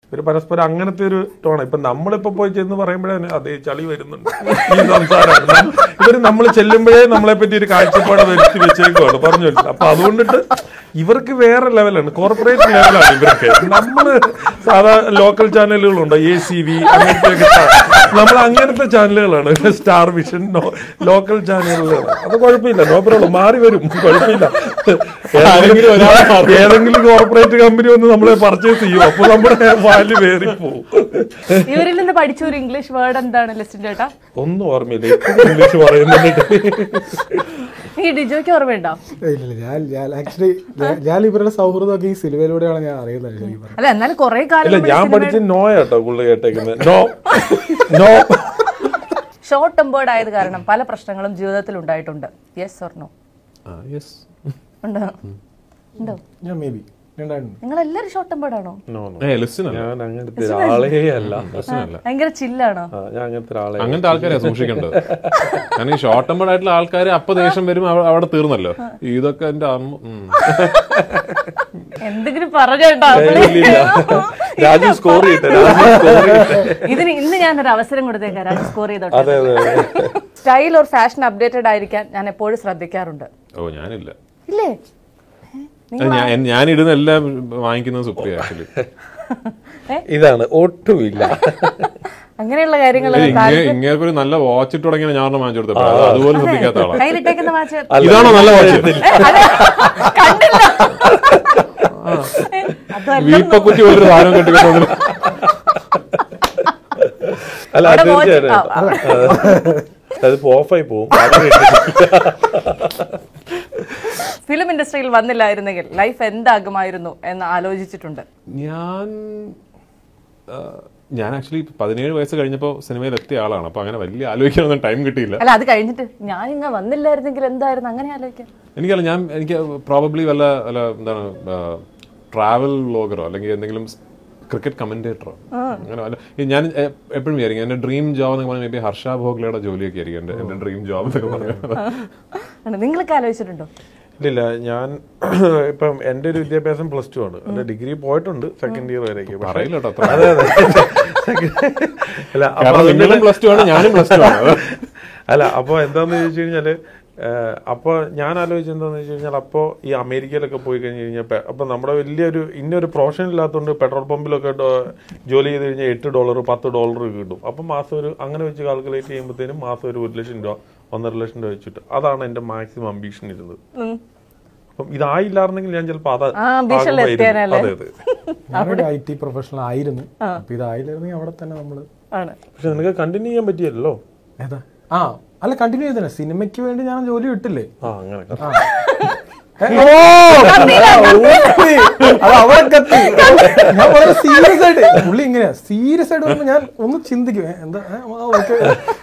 ഒരു പരസ്പരം അങ്ങനത്തെ ഒരു ടോണ ഇപ്പൊ നമ്മളിപ്പോ പോയി ചെന്ന് പറയുമ്പോഴേ അതേ ചളി വരുന്നുണ്ട് ഈ സംസാരമാണ് നം- ഇവര് നമ്മൾ ചെല്ലുമ്പോഴേ നമ്മളെ പറ്റി ഒരു കാഴ്ചപ്പാട് വരുത്തി വെച്ചേക്കുവാണ് പറഞ്ഞു അപ്പൊ അതുകൊണ്ടിട്ട് ഇവർക്ക് വേറെ ലെവലാണ് കോർപ്പറേറ്റ് ലെവലാണ് ഇവർക്ക് നമ്മള് സാധാ ലോക്കൽ ചാനലുകളുണ്ട് എ സി വി അങ്ങനത്തെ നമ്മൾ അങ്ങനത്തെ ചാനലുകളാണ് സ്റ്റാർ വിഷൻ ലോക്കൽ ചാനലുകളാണ് അത് കുഴപ്പമില്ല നോ പ്രോബ്ലം മാറി വരും കുഴപ്പമില്ല ആരെങ്കിലും ഒരാളെ മാറും. ഏതെങ്കിലും കോർപ്പറേറ്റ് കമ്പനി വന്ന് നമ്മളെ പർച്ചേസ് ചെയ്യും അപ്പൊ നമ്മുടെ വാല്യൂ വേറി പോകും ഇവരിൽ നിന്ന് പഠിച്ച ഒരു ഇംഗ്ലീഷ് വേർഡ് എന്താണ് ലിസ്റ്റിൻ ചേട്ടാ ഒന്നും ഓർമ്മയില്ല എപ്പോഴും ഇംഗ്ലീഷ് പറയുന്നുണ്ട് ഈ ഡിജോയ്ക്ക് ഓർമ്മയുണ്ടോ ഇല്ല ഇല്ല, ഞാൻ ഞാൻ ആക്ച്വലി ഞാൻ ഇവരുടെ സൗഹൃദമൊക്കെ ഈ സിനിമയിലൂടെയാണ് ഞാൻ അറിയുന്നത് ശരിക്കും പറഞ്ഞാൽ അല്ല എന്നാലും കുറെ കാലം ഇല്ല ഞാൻ പഠിച്ച നോ കേട്ടോ പുള്ളി കേട്ടേക്കുന്നത് നോ നോ ഷോർട്ട് ടെമ്പേർഡ് ആയത് കാരണം പല പ്രശ്നങ്ങളും ജീവിതത്തിൽ ഉണ്ടായിട്ടുണ്ട് യെസ് ഓർ നോ യെസ് ഉണ്ടോ ഉണ്ടോ ഞാൻ മേ ബി ഉണ്ടായിട്ടുണ്ട് നിങ്ങൾ എല്ലാരും ഷോർട്ട് ടെമ്പേർഡ് ആണോ നോ നോ ഏ ലിസൺ അല്ല ഞാൻ അങ്ങനത്തെ ഒരാളേ അല്ല ലിസൺ ഭയങ്കര ചില്ലാണോ ആ, ഞാൻ അങ്ങനത്തെ ഒരാളെ അങ്ങനത്തെ ആൾക്കാരെ സൂക്ഷിക്കേണ്ടത് കാരണം ഈ ഷോർട്ട് ടെമ്പേർഡ് ആയിട്ടുള്ള ആൾക്കാർ അപ്പൊ ദേഷ്യം വരും അവ- അവിടെ തീർന്നല്ലോ ഇതൊക്കെ എന്റെ അമ്മ ഉം. എന്തെങ്കിലും പറഞ്ഞോ രാജു സ്കോർ ചെയ്തിട്ട് രാജു സ്കോർ ചെയ്തിട്ട് ഇതിന് ഇന്ന് ഞാൻ ഒരു അവസരം കൊടുത്തേക്കാം രാജു സ്കോർ അതെ ചെയ്തോട്ടെ അതെ അതെ സ്റ്റൈൽ ഓർ ഫാഷൻ അപ്ഡേറ്റഡ് ആയിരിക്കാൻ ഞാൻ എപ്പോഴും ശ്രദ്ധിക്കാറുണ്ട് ഓ ഞാനില്ല ഇല്ലേ അത് ഞാൻ ഞാൻ ഇടുന്ന എല്ലാം വാങ്ങിക്കുന്നത് സുപ്രിയ ആക്ച്വലി ഇതാണ് ഒട്ടുമില്ല അങ്ങനെയുള്ള കാര്യങ്ങൾ ഇങ്ങനെ ഒരു നല്ല വാച്ച് ഇട്ട് തുടങ്ങിയ ഞാൻ ഒരെണ്ണം വാങ്ങിച്ചു കൊടുത്തപ്പോൾ അത് അതുപോലെ ശ്രദ്ധിക്കാത്ത ആളാണ് കയ്യിലിട്ടേക്കുന്ന വാച്ച് ഇതാണോ നല്ല വാച്ച് കണ്ടില്ല അതല്ല വീപ്പക്കുറ്റി പോലൊരു സാധനം കെട്ടിക്കൊണ്ടു അല്ല അവിടെ അത് watch തീർച്ചയായിട്ടും അതിപ്പോ ഓഫായി പോകും ഫിലിം ഇൻഡസ്ട്രിയിൽ വന്നില്ലായിരുന്നെങ്കിൽ ലൈഫ് എന്താകുമായിരുന്നു എന്ന് ആലോചിച്ചിട്ടുണ്ട് ഞാൻ ആ, ഞാൻ ആക്ച്വലി പതിനേഴ് വയസ്സ് കഴിഞ്ഞപ്പോൾ സിനിമയിൽ എത്തിയ ആളാണ് അപ്പൊ അങ്ങനെ വലിയ ആലോചിക്കാനൊന്നും ടൈം കിട്ടിയില്ല അല്ല അത് കഴിഞ്ഞിട്ട് ഞാൻ ഇങ്ങനെ വന്നില്ലായിരുന്നെങ്കിൽ എന്തായിരുന്നു അങ്ങനെ ആലോചിക്കാം എനിക്കല്ല ഞാൻ എനിക്ക് പ്രോബബ്ലി വല്ല വല്ല എന്താണ് ട്രാവൽ വ്ലോഗറോ അല്ലെങ്കിൽ എന്തെങ്കിലും ക്രിക്കറ്റ് കമന്റേറ്ററോ അങ്ങനെ വല്ല ഈ ഞാൻ എ- എപ്പോഴും വിചാരിക്കും എന്റെ ഡ്രീം ജോബ് എന്നൊക്കെ പറഞ്ഞാൽ മേ ബി ഹർഷ ഭോഗ്ലയുടെ ജോലിയൊക്കെ ആയിരിക്കും എന്റെ എന്റെ ഡ്രീം ജോബ് എന്നൊക്കെ പറയുന്നത് ആണ്. നിങ്ങളൊക്കെ ആലോചിച്ചിട്ടുണ്ടോ ഇല്ലില്ല ഞാൻ ഇപ്പം എൻ്റെ ഒരു വിദ്യാഭ്യാസം പ്ലസ് ടു ആണ് എൻ്റെ ഡിഗ്രി പോയിട്ടുണ്ട് സെക്കൻഡ് ഇയർ വരെയൊക്കെ പക്ഷേ- പറയില്ല കേട്ടോ അത്ര. അതെ അതെ അല്ല അപ്പൊ കാരണം അതിന്റെ- നിങ്ങളും പ്ലസ് ടു ആണ് ഞാനും പ്ലസ് ടു ആണ് അല്ല അപ്പൊ എന്താന്ന് ചോദിച്ചു കഴിഞ്ഞാല് ഏഹ്, അപ്പൊ ഞാൻ ആലോചിച്ചത് എന്താന്ന് വെച്ച് കഴിഞ്ഞാൽ അപ്പോ ഈ അമേരിക്കയിലൊക്കെ പോയി കഴിഞ്ഞ് കഴിഞ്ഞാൽ പെ- അപ്പൊ നമ്മുടെ വലിയൊരു ഇന്നൊരു പ്രൊഫഷൻ ഇല്ലാത്തതുകൊണ്ട് പെട്രോൾ പമ്പിലൊക്കെ ഡോ- ജോലി ചെയ്ത് കഴിഞ്ഞാൽ എട്ട് ഡോളർ പത്ത് ഡോളർ കിട്ടും അപ്പൊ മാസം ഒരു അങ്ങനെ വെച്ച് കാൽക്കുലേറ്റ് ചെയ്യുമ്പോഴത്തേനും മാസം ഒരു ഒരു ലക്ഷം രൂപ ഒന്നര ലക്ഷം രൂപ വെച്ചിട്ട് അതാണ് എന്റെ മാക്സിമം അംബീഷൻ ഇരുന്നത് അപ്പം ഇതായില്ലായിരുന്നെങ്കിൽ ഞാൻ ചിലപ്പോ അത് ആ, ambition ൽ ആകുമായിരുന്നു. എത്തിയേനല്ലേ? അതെ അതെ ഞാനൊരു ഐ ടി പ്രൊഫഷണൽ ആയിരുന്നു അപ്പൊ ഇതായില്ലായിരുന്നെങ്കിൽ അവിടെ തന്നെ നമ്മള് ആണ് പക്ഷെ നിനക്ക് കണ്ടിന്യൂ ചെയ്യാൻ പറ്റിയല്ലോ ഏതാ ആ അല്ല കണ്ടിന്യൂ ചെയ്തേ സിനിമയ്ക്ക് വേണ്ടി ഞാൻ ജോലി വിട്ടില്ലേ ആ അങ്ങനെ ഏ, ഓ, ഊപ്പി. അത് അവിടെ കത്തി ഞാൻ വളരെ സീരിയസ് ആയിട്ട് പുള്ളി ഇങ്ങനെയാ സീരിയസ് ആയിട്ട് വരുമ്പോ ഞാൻ ഒന്ന് ചിന്തിക്കും ഏ, എന്താ ഏ, ആ, okay.